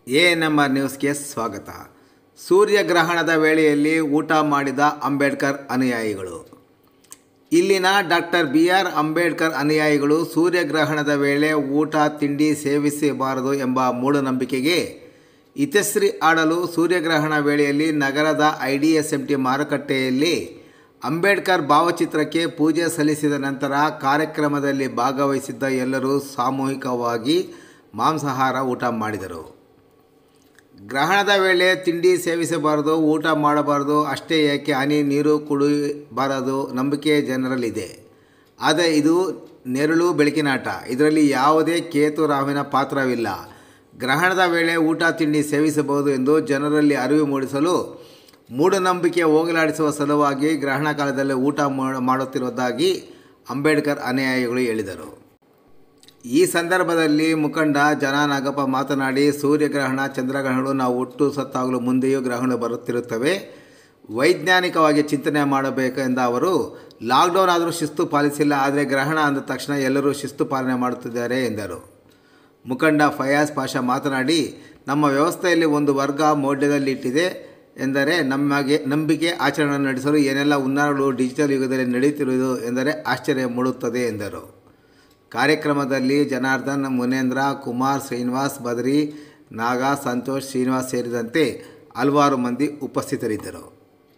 A number ನ್ಯೂಸ್ಗೆ ಸ್ವಾಗತ ಸೂರ್ಯಗ್ರಹಣದ ವೇಳೆಯಲ್ಲಿ ಊಟ ಮಾಡಿದ ಅಂಬೇಡ್ಕರ್ ಅನುಯಾಯಿಗಳು ಇಲ್ಲಿನ ಡಾಕ್ಟರ್ ಬಿ ಆರ್ ಅಂಬೇಡ್ಕರ್ ಅನುಯಾಯಿಗಳು ಸೂರ್ಯಗ್ರಹಣದ ವೇಳೆ ಊಟ ತಿಂಡಿ ಸೇವಿಸಬಾರದು ಎಂಬ ಮೂಢನಂಬಿಕೆಗೆ ಇತಿಶ್ರೀ ಆಡಲು ಸೂರ್ಯಗ್ರಹಣ ವೇಳೆಯಲ್ಲಿ ನಗರದ I D S M T ಮಾರುಕಟ್ಟೆಯಲ್ಲಿ ಅಂಬೇಡ್ಕರ್ ಭಾವಚಿತ್ರಕ್ಕೆ ಪೂಜೆ ಸಲ್ಲಿಸಿದ ನಂತರ ಕಾರ್ಯಕ್ರಮದಲ್ಲಿ ಭಾಗವಹಿಸಿದ್ದ ಎಲ್ಲರೂ ಸಾಮೂಹಿಕವಾಗಿ ಮಾಂಸಾಹಾರ ಊಟ ಮಾಡಿದರು ಗ್ರಹಣದ ವೇಳೆ ತಿಂಡಿ ಸೇವಿಸಬಾರದು ಊಟ ಮಾಡಬಾರದು ಅಷ್ಟೇ ಏಕೆ ಹನಿ ನೀರು ಕುಡಿಬಾರದು ನಂಬಿಕೆ ಜನರಲ್ಲಿದೆ ಆದರೆ ಇದು ನೆರಳು ಬೆಳಕಿನಾಟ ಇದರಲ್ಲಿ ಯಾವುದೇ ಕೇತು ರಾಹುವಿನ ಪಾತ್ರವಿಲ್ಲ ಗ್ರಹಣದ ವೇಳೆ ಊಟ ತಿಂಡಿ ಸೇವಿಸಬಹುದು ಎಂದು ಜನರಲ್ಲಿ ಅರಿವು ಮೂಡಿಸಲು ಮೂಢನಂಬಿಕೆ ಹೋಗಲಾಡಿಸುವ ಸಲುವಾಗಿ ಗ್ರಹಣ ಕಾಲದಲ್ಲಿ ಊಟ ಮಾಡ- ಮಾಡುತ್ತಿರುವುದಾಗಿ ಅಂಬೇಡ್ಕರ್ ಅನುಯಾಯಿಗಳು ಹೇಳಿದರು ಈ ಸಂದರ್ಭದಲ್ಲಿ ಮುಖಂಡ ಜನ ನಾಗಪ್ಪ ಮಾತನಾಡಿ ಸೂರ್ಯಗ್ರಹಣ ಚಂದ್ರಗ್ರಹಣಗಳು ನಾವು ಹುಟ್ಟು ಸತ್ತಾಗಲೂ ಮುಂದೆಯೂ ಗ್ರಹಣ ಬರುತ್ತಿರುತ್ತವೆ ವೈಜ್ಞಾನಿಕವಾಗಿ ಚಿಂತನೆ ಮಾಡಬೇಕು ಎಂದ ಅವರು ಲಾಕ್ಡೌನ್ ಆದರೂ ಶಿಸ್ತು ಪಾಲಿಸಿಲ್ಲ ಆದರೆ ಗ್ರಹಣ ಅಂದ ತಕ್ಷಣ ಎಲ್ಲರೂ ಶಿಸ್ತು ಪಾಲನೆ ಮಾಡುತ್ತಿದ್ದಾರೆ ಎಂದರು ಮುಖಂಡ ಫಯಾಜ್ ಪಾಷಾ ಮಾತನಾಡಿ ನಮ್ಮ ವ್ಯವಸ್ಥೆಯಲ್ಲಿ ಒಂದು ವರ್ಗ ಮೌಢ್ಯದಲ್ಲಿಟ್ಟಿದೆ ಎಂದರೆ ನಮಗೆ ನಂಬಿಕೆ ಆಚರಣೆ ನಡೆಸಲು ಏನೆಲ್ಲ ಹುನ್ನಾರಗಳು ಡಿಜಿಟಲ್ ಯುಗದಲ್ಲಿ ನಡೆಯುತ್ತಿರುವುದು ಎಂದರೆ ಆಶ್ಚರ್ಯ ಮೂಡುತ್ತದೆ ಎಂದರು ಕಾರ್ಯಕ್ರಮದಲ್ಲಿ ಜನಾರ್ದನ್ ಮುನೇಂದ್ರ ಕುಮಾರ್ ಶ್ರೀನಿವಾಸ್ ಬದ್ರಿ ನಾಗಾ ಸಂತೋಷ್ ಶ್ರೀನಿವಾಸ್ ಸೇರಿದಂತೆ ಹಲವಾರು ಮಂದಿ ಉಪಸ್ಥಿತರಿದ್ದರು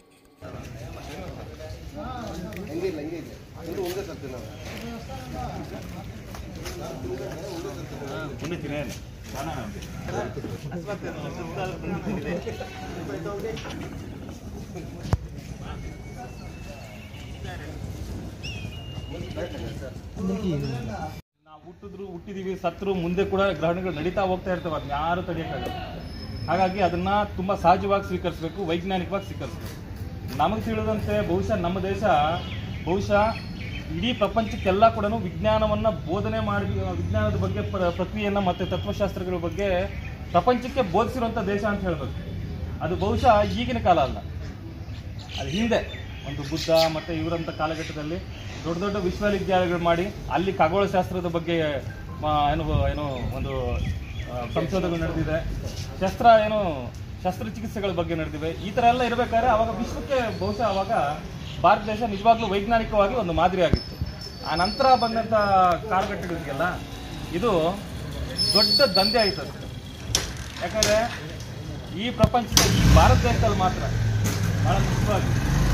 ನಾವು ಹುಟ್ಟಿದ್ರು ಹುಟ್ಟಿದೀವಿ ಸತ್ರು ಮುಂದೆ ಕೂಡ ಗ್ರಹಣಗಳು ನಡೀತಾ ಹೋಗ್ತಾ ಇರ್ತವೆ ಅದನ್ನ ಯಾರು ತಡೆಯೋಕ್ಕಾಗಲ್ಲ ಹಾಗಾಗಿ ಅದನ್ನ ತುಂಬಾ ಸಹಜವಾಗಿ ಸ್ವೀಕರಿಸಬೇಕು ವೈಜ್ಞಾನಿಕವಾಗಿ ಸ್ವೀಕರಿಸಬೇಕು ನಮಗೆ ತಿಳಿದಂತೆ ಬಹುಶಃ ನಮ್ಮ ದೇಶ ಬಹುಶಃ ಇಡೀ ಪ್ರಪಂಚಕ್ಕೆಲ್ಲ ಕೂಡ ವಿಜ್ಞಾನವನ್ನ ಬೋಧನೆ ಮಾಡಿ ವಿಜ್ಞಾನದ ಬಗ್ಗೆ ಪ್ರ- ಪ್ರಕ್ರಿಯೆಯನ್ನ ಮತ್ತೆ ತತ್ವಶಾಸ್ತ್ರಗಳ ಬಗ್ಗೆ ಪ್ರಪಂಚಕ್ಕೆ ಬೋಧಿಸಿರುವಂಥ ದೇಶ ಅಂತ ಹೇಳ್ಬೇಕು ಅದು ಬಹುಶಃ ಈಗಿನ ಕಾಲ ಅಲ್ಲ ಅದು ಹಿಂದೆ ಒಂದು ಬುದ್ಧ ಮತ್ತು ಇವರಂಥ ಕಾಲಘಟ್ಟದಲ್ಲಿ ದೊಡ್ಡ ದೊಡ್ಡ ವಿಶ್ವವಿದ್ಯಾಲಯಗಳು ಮಾಡಿ ಅಲ್ಲಿ ಖಗೋಳಶಾಸ್ತ್ರದ ಬಗ್ಗೆ ಮ- ಏನು ಏನು ಒಂದು ಆ, ಸಂಶೋಧನೆಗಳು ನಡೆದಿದೆ ಶಸ್ತ್ರ ಏನು ಶಸ್ತ್ರಚಿಕಿತ್ಸೆಗಳ ಬಗ್ಗೆ ನಡೆದಿವೆ ಈ ಥರ ಎಲ್ಲ ಇರಬೇಕಾದ್ರೆ ಅವಾಗ ವಿಶ್ವಕ್ಕೆ ಬಹುಶಃ ಅವಾಗ ಭಾರತ ದೇಶ ನಿಜವಾಗ್ಲೂ ವೈಜ್ಞಾನಿಕವಾಗಿ ಒಂದು ಮಾದರಿ ಆಗಿತ್ತು ಆ ನಂತರ ಬಂದಂಥ ಕಾಲಘಟ್ಟಗಳಿಗೆಲ್ಲ ಇದು ದೊಡ್ಡ ದಂಧೆ ಆಯಿತು ಅಷ್ಟೇ ಯಾಕಂದರೆ ಈ ಪ್ರಪಂಚದ ಈ ಭಾರತ ದೇಶದಲ್ಲಿ ಮಾತ್ರ ಬಹಳ ಮುಖ್ಯವಾಗಿ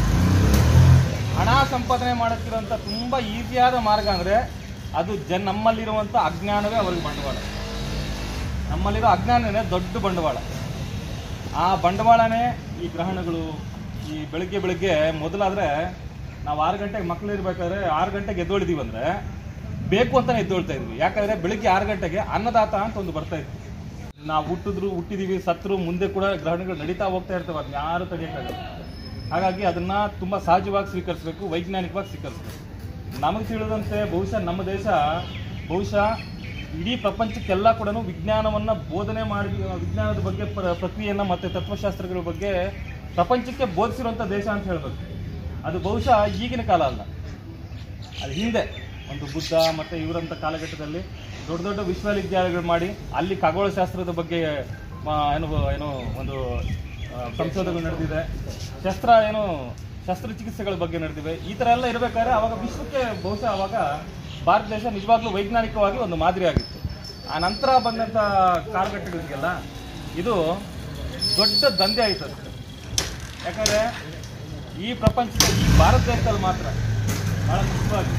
ಹಣ ಸಂಪಾದನೆ ಮಾಡುತ್ತಿರುವಂಥ ತುಂಬ ಈಸಿಯಾದ ಮಾರ್ಗ ಅಂದರೆ ಅದು ಜನ್ ನಮ್ಮಲ್ಲಿರುವಂಥ ಅಜ್ಞಾನವೇ ಅವರಿಗೆ ಬಂಡವಾಳ ನಮ್ಮಲ್ಲಿರೋ ಅಜ್ಞಾನನೇ ದೊಡ್ಡ ಬಂಡವಾಳ ಆ ಬಂಡವಾಳನೇ ಈ ಗ್ರಹಣಗಳು ಈ ಬೆಳಿಗ್ಗೆ ಬೆಳಿಗ್ಗೆ ಮೊದಲಾದರೆ ನಾವು ಆರು ಗಂಟೆಗೆ ಮಕ್ಕಳು ಇರಬೇಕಾದ್ರೆ ಆರು ಗಂಟೆಗೆ ಎದ್ದೊಳಿದೀವಿ ಅಂದರೆ ಬೇಕು ಅಂತಾನೆ ಎದ್ದೊಳ್ತಾ ಇದ್ವಿ ಯಾಕಂದರೆ ಬೆಳಿಗ್ಗೆ ಆರು ಗಂಟೆಗೆ ಅನ್ನದಾತ ಅಂತ ಒಂದು ಬರ್ತಾ ಇತ್ತು ನಾವು ಹುಟ್ಟಿದ್ರು ಹುಟ್ಟಿದೀವಿ ಸತ್ರು ಮುಂದೆ ಕೂಡ ಗ್ರಹಣಗಳು ನಡೀತಾ ಹೋಗ್ತಾ ಇರ್ತವೆ ಅದನ್ನ ಯಾರು ತಡೆಯೋಕ್ಕಾಗಲ್ಲ ಹಾಗಾಗಿ ಅದನ್ನ ತುಂಬಾ ಸಹಜವಾಗಿ ಸ್ವೀಕರಿಸಬೇಕು ವೈಜ್ಞಾನಿಕವಾಗಿ ಸ್ವೀಕರಿಸಬೇಕು ನಮಗೆ ತಿಳಿದಂತೆ ಬಹುಶಃ ನಮ್ಮ ದೇಶ ಬಹುಶಃ ಇಡೀ ಪ್ರಪಂಚಕ್ಕೆಲ್ಲ ಕೂಡ ವಿಜ್ಞಾನವನ್ನ ಬೋಧನೆ ಮಾಡಿ ವಿಜ್ಞಾನದ ಬಗ್ಗೆ ಪ್ರ- ಪ್ರಕ್ರಿಯೆಯನ್ನ ಮತ್ತೆ ತತ್ವಶಾಸ್ತ್ರಗಳ ಬಗ್ಗೆ ಪ್ರಪಂಚಕ್ಕೆ ಬೋಧಿಸಿರುವಂಥ ದೇಶ ಅಂತ ಹೇಳ್ಬೇಕು ಅದು ಬಹುಶಃ ಈಗಿನ ಕಾಲ ಅಲ್ಲ ಅದು ಹಿಂದೆ ಒಂದು ಬುದ್ಧ ಮತ್ತು ಇವರಂಥ ಕಾಲಘಟ್ಟದಲ್ಲಿ ದೊಡ್ಡ ದೊಡ್ಡ ವಿಶ್ವವಿದ್ಯಾಲಯಗಳು ಮಾಡಿ ಅಲ್ಲಿ ಖಗೋಳಶಾಸ್ತ್ರದ ಬಗ್ಗೆ ಮ- ಏನು ಏನು ಒಂದು ಆ, ಸಂಶೋಧನೆಗಳು ನಡೆದಿದೆ ಶಸ್ತ್ರ ಏನು ಶಸ್ತ್ರಚಿಕಿತ್ಸೆಗಳ ಬಗ್ಗೆ ನಡೆದಿವೆ ಈ ಥರ ಎಲ್ಲ ಇರಬೇಕಾದ್ರೆ ಅವಾಗ ವಿಶ್ವಕ್ಕೆ ಬಹುಶಃ ಅವಾಗ ಭಾರತ ದೇಶ ನಿಜವಾಗ್ಲೂ ವೈಜ್ಞಾನಿಕವಾಗಿ ಒಂದು ಮಾದರಿ ಆಗಿತ್ತು ಆ ನಂತರ ಬಂದಂಥ ಕಾಲಘಟ್ಟಗಳಿಗೆಲ್ಲ ಇದು ದೊಡ್ಡ ದಂಧೆ ಆಯಿತು ಅಷ್ಟೇ ಯಾಕಂದರೆ ಈ ಪ್ರಪಂಚದ ಈ ಭಾರತ ದೇಶದಲ್ಲಿ ಮಾತ್ರ ಬಹಳ ಮುಖ್ಯವಾಗಿ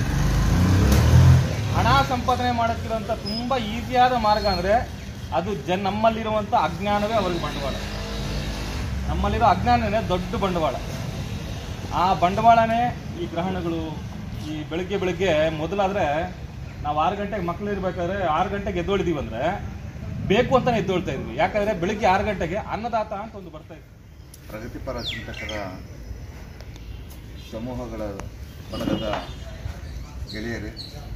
ಹಣ ಸಂಪಾದನೆ ಮಾಡುತ್ತಿರುವಂಥ ತುಂಬ ಈಸಿಯಾದ ಮಾರ್ಗ ಅಂದರೆ ಅದು ಜನ್ ನಮ್ಮಲ್ಲಿರುವಂಥ ಅಜ್ಞಾನವೇ ಅವರಿಗೆ ಬಂಡವಾಳ ನಮ್ಮಲ್ಲಿರೋ ಅಜ್ಞಾನನೇ ದೊಡ್ಡ ಬಂಡವಾಳ ಆ ಬಂಡವಾಳನೇ ಈ ಗ್ರಹಣಗಳು ಈ ಬೆಳಿಗ್ಗೆ ಬೆಳಿಗ್ಗೆ ಮೊದಲಾದರೆ ನಾವು ಆರು ಗಂಟೆಗೆ ಮಕ್ಕಳು ಇರಬೇಕಾದ್ರೆ ಆರು ಗಂಟೆಗೆ ಎದ್ದೊಳಿದೀವಿ ಅಂದರೆ ಬೇಕು ಅಂತಾನೆ ಎದ್ದೊಳ್ತಾ ಇದ್ವಿ ಯಾಕಂದರೆ ಬೆಳಿಗ್ಗೆ ಆರು ಗಂಟೆಗೆ ಅನ್ನದಾತ ಅಂತ ಒಂದು ಬರ್ತಾ ಇತ್ತು ಪ್ರಗತಿಪರ ಚಿಂತಕರ ಸಮೂಹಗಳ ಬಳಗದ ಗೆಳೆಯರೇ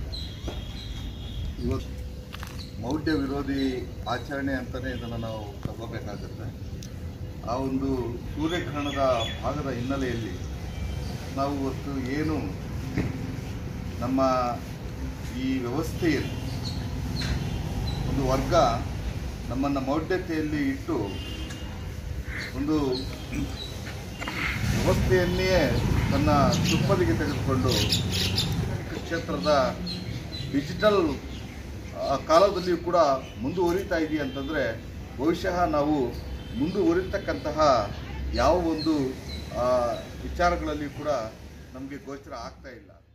ಇವತ್ತು ಮೌಢ್ಯ ವಿರೋಧಿ ಆಚರಣೆ ಅಂತಲೇ ಇದನ್ನು ನಾವು ತಗೋಬೇಕಾಗುತ್ತೆ ಆ ಒಂದು ಸೂರ್ಯಗ್ರಹಣದ ಭಾಗದ ಹಿನ್ನೆಲೆಯಲ್ಲಿ ನಾವು ಇವತ್ತು ಏನು ನಮ್ಮ ಈ ವ್ಯವಸ್ಥೆಯಲ್ಲಿ ಒಂದು ವರ್ಗ ನಮ್ಮನ್ನು ಮೌಢ್ಯತೆಯಲ್ಲಿ ಇಟ್ಟು ಒಂದು ವ್ಯವಸ್ಥೆಯನ್ನೇ ತನ್ನ ತುಪ್ಪದಿಗೆ ತೆಗೆದುಕೊಂಡು ಕ್ಷೇತ್ರದ ಡಿಜಿಟಲ್ ಆ, ಕಾಲದಲ್ಲಿಯೂ ಕೂಡ ಮುಂದುವರಿತಾ ಇದೆಯಾ ಅಂತಂದರೆ ಬಹುಶಃ ನಾವು ಮುಂದುವರಿತಕ್ಕಂತಹ ಯಾವ ಒಂದು ಆ, ವಿಚಾರಗಳಲ್ಲಿ ಕೂಡ ನಮಗೆ ಗೋಚರ ಆಗ್ತಾ ಇಲ್ಲ